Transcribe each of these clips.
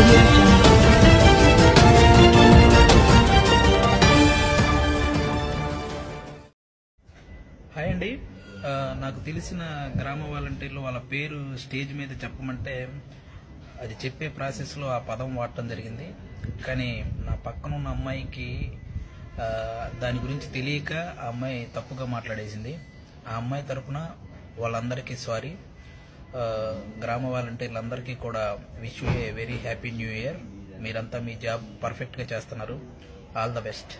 audio jungle. Hi అండి ఆ, నాకు తెలిసిన గ్రామ వాలంటీర్లు వాళ్ళ పేరు స్టేజ్ మీద చెప్పమంటే అది చెప్పే ప్రాసెస్లో ఆ పదం వాడటం జరిగింది కానీ నా పక్కన ఉన్న అమ్మాయికి ఆ, దాని గురించి తెలియక ఆ అమ్మాయి తప్పుగా మాట్లాడేసింది ఆ అమ్మాయి తరపున వాళ్ళందరికీ సారీ ఆ, గ్రామ వాలంటీర్లందరికీ కూడా wish a very happy new year మీరంతా మీ జాబ్ పర్ఫెక్ట్గా చేస్తున్నారు ఆల్ ద బెస్ట్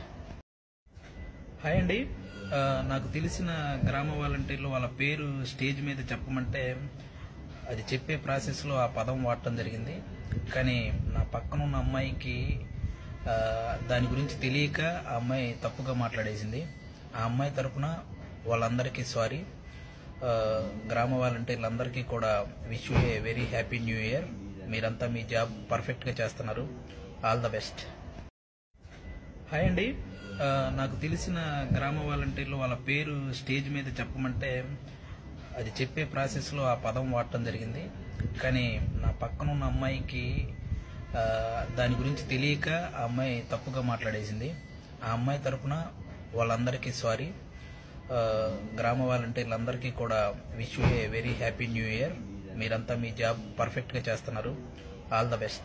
హాయ్ అండి ఆ, నాకు తెలిసిన గ్రామ వాలంటీర్లు వాళ్ళ పేరు స్టేజ్ మీద చెప్పమంటే అది చెప్పే ప్రాసెస్లో ఆ పదం వాడటం జరిగింది కానీ నా పక్కన ఉన్న అమ్మాయికి ఆ, దాని గురించి తెలియక ఆ అమ్మాయి తప్పుగా మాట్లాడేసింది ఆ అమ్మాయి తరపున వాళ్ళందరికీ సారీ ఆ, గ్రామ వాలంటీర్లందరికీ కూడా wish a very happy new year మీరంతా మీ జాబ్ పర్ఫెక్ట్గా చేస్తున్నారు ఆల్ ద బెస్ట్ హాయ్ అండి ఆ, నాకు తెలిసిన గ్రామ వాలంటీర్లు వాళ్ళ పేరు స్టేజ్ మీద చెప్పమంటే అది చెప్పే ప్రాసెస్లో ఆ పదం వాడటం జరిగింది కానీ నా పక్కన ఉన్న అమ్మాయికి ఆ, దాని గురించి తెలియక ఆ అమ్మాయి తప్పుగా మాట్లాడేసింది ఆ అమ్మాయి తరపున వాళ్ళందరికీ సారీ ఆ, గ్రామ వాలంటీర్లందరికీ కూడా wish a very happy new year మీరంతా మీ జాబ్ పర్ఫెక్ట్గా చేస్తున్నారు ఆల్ ద బెస్ట్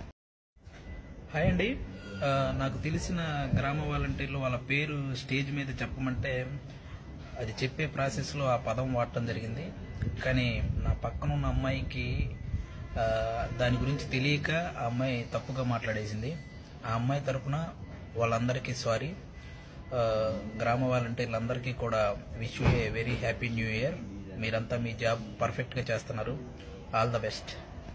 హాయ్ అండి ఆ, నాకు తెలిసిన గ్రామ వాలంటీర్లు వాళ్ళ పేరు స్టేజ్ మీద చెప్పమంటే అది చెప్పే ప్రాసెస్లో ఆ పదం వాడటం జరిగింది కానీ నా పక్కన ఉన్న అమ్మాయికి ఆ, దాని గురించి తెలియక ఆ అమ్మాయి తప్పుగా మాట్లాడేసింది ఆ అమ్మాయి తరపున వాళ్ళందరికీ సారీ ఆ, గ్రామ వాలంటీర్లందరికీ కూడా wish a very happy new year మీరంతా మీ జాబ్ పర్ఫెక్ట్గా చేస్తున్నారు ఆల్ ద బెస్ట్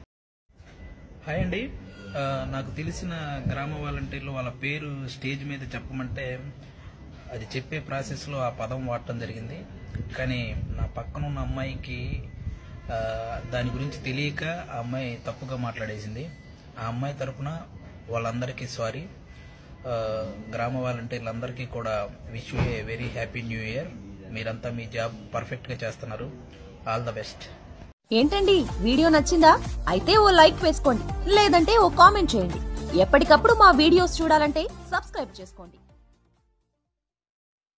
హాయ్ అండి ఆ, నాకు తెలిసిన గ్రామ వాలంటీర్లు వాళ్ళ పేరు స్టేజ్ మీద చెప్పమంటే అది చెప్పే ప్రాసెస్లో ఆ పదం వాడటం జరిగింది కానీ నా పక్కన ఉన్న అమ్మాయికి ఆ, దాని గురించి తెలియక ఆ అమ్మాయి తప్పుగా మాట్లాడేసింది ఆ అమ్మాయి తరపున వాళ్ళందరికీ సారీ ఆ, గ్రామ వాలంటీర్లందరికీ కూడా wish a very happy new year మీరంతా మీ జాబ్ పర్ఫెక్ట్గా చేస్తున్నారు ఆల్ ద బెస్ట్ ఏంటండి వీడియో నచ్చిందా అయితే ఓ లైక్ వేసుకోండి లేదంటే ఓ కామెంట్ చేయండి ఎప్పటికప్పుడు మా వీడియోస్ చూడాలంటే సబ్స్క్రైబ్ చేసుకోండి